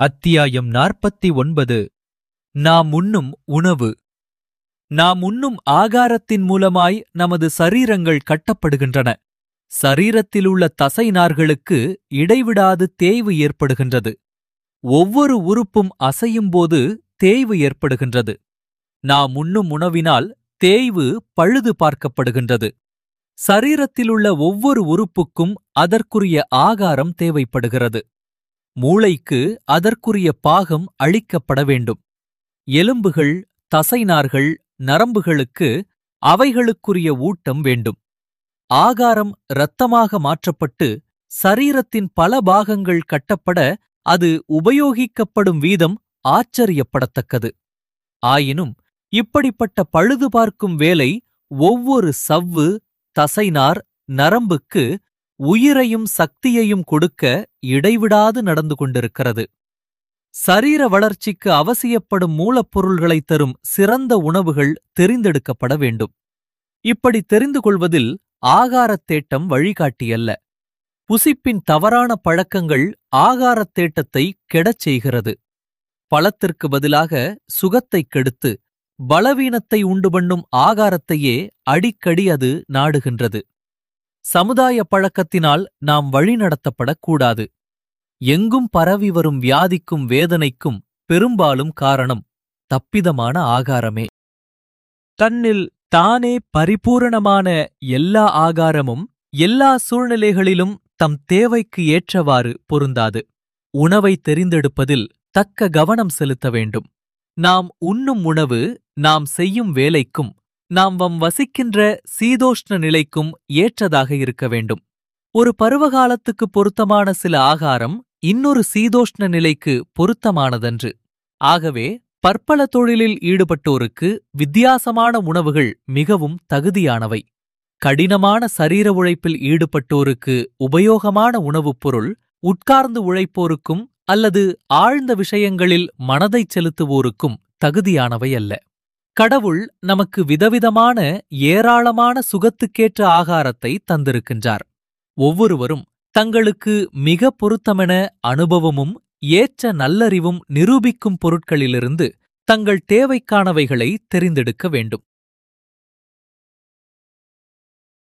அத்தியாயம் நாற்பத்தி ஒன்பது நாம் உண்ணும் உணவு நாம் உண்ணும் ஆகாரத்தின் மூலமாய் நமது சரீரங்கள் கட்டப்படுகின்றன சரீரத்திலுள்ள தசை நார்களுக்கு இடைவிடாது தேய்வு ஏற்படுகின்றது ஒவ்வொரு உறுப்பும் அசையும்போது தேய்வு ஏற்படுகின்றது நாம் உண்ணும் உணவினால் தேய்வு பழுது பார்க்கப்படுகின்றது சரீரத்திலுள்ள ஒவ்வொரு உறுப்புக்கும் அதற்குரிய ஆகாரம் தேவைப்படுகிறது மூளைக்கு அதற்குரிய பாகம் அளிக்கப்பட வேண்டும் எலும்புகள் தசைநார்கள் நரம்புகளுக்கு அவைகளுக்குரிய ஊட்டம் வேண்டும் ஆகாரம் இரத்தமாக மாற்றப்பட்டு சரீரத்தின் பல பாகங்கள் கட்டப்பட அது உபயோகிக்கப்படும் வீதம் ஆச்சரியப்படத்தக்கது ஆயினும் இப்படிப்பட்ட பழுது பார்க்கும் வேலை ஒவ்வொரு சவ்வு தசைநார் நரம்புக்கு உயிரையும் சக்தியையும் கொடுக்க இடைவிடாது நடந்து கொண்டிருக்கிறது சரீர வளர்ச்சிக்கு அவசியப்படும் மூலப்பொருள்களைத் தரும் சிறந்த உணவுகள் தெரிந்தெடுக்கப்பட வேண்டும் இப்படி தெரிந்து கொள்வதில் ஆகாரத் தேட்டம் வழிகாட்டியல்ல புசிப்பின் தவறான பழக்கங்கள் ஆகாரத் தேட்டத்தை கெடச் செய்கிறது பழத்திற்கு பதிலாக சுகத்தைக் கெடுத்து பலவீனத்தை உண்டு பண்ணும் ஆகாரத்தையே அடிக்கடி அது நாடுகின்றது சமுதாய பழக்கத்தினால் நாம் வழிநடத்தப்படக்கூடாது எங்கும் பரவி வரும் வியாதிக்கும் வேதனைக்கும் பெரும்பாலும் காரணம் தப்பிதமான ஆகாரமே தன்னில் தானே பரிபூரணமான எல்லா ஆகாரமும் எல்லா சூழ்நிலைகளிலும் தம் தேவைக்கு ஏற்றவாறு பொருந்தாது உணவை தெரிந்தெடுப்பதில் தக்க கவனம் செலுத்த வேண்டும் நாம் உண்ணும் உணவு நாம் செய்யும் வேலைக்கும் நாம் வம் வசிக்கின்ற சீதோஷ்ண நிலைக்கும் ஏற்றதாக இருக்க வேண்டும் ஒரு பருவகாலத்துக்கு பொருத்தமான சில ஆகாரம் இன்னொரு சீதோஷ்ண நிலைக்கு பொருத்தமானதன்று ஆகவே பற்பல தொழிலில் ஈடுபட்டோருக்கு வித்தியாசமான உணவுகள் மிகவும் தகுதியானவை கடினமான சரீர உழைப்பில் ஈடுபட்டோருக்கு உபயோகமான உணவுப் பொருள் உட்கார்ந்து உழைப்போருக்கும் அல்லது ஆழ்ந்த விஷயங்களில் மனதைச் செலுத்துவோருக்கும் தகுதியானவை அல்ல கடவுள் நமக்கு விதவிதமான ஏராளமான சுகத்துக்கேற்ற ஆகாரத்தை தந்திருக்கின்றார் ஒவ்வொருவரும் தங்களுக்கு மிக பொருத்தமென அனுபவமும் ஏற்ற நல்லறிவும் நிரூபிக்கும் பொருட்களிலிருந்து தங்கள் தேவைக்கானவைகளை தெரிந்தெடுக்க வேண்டும்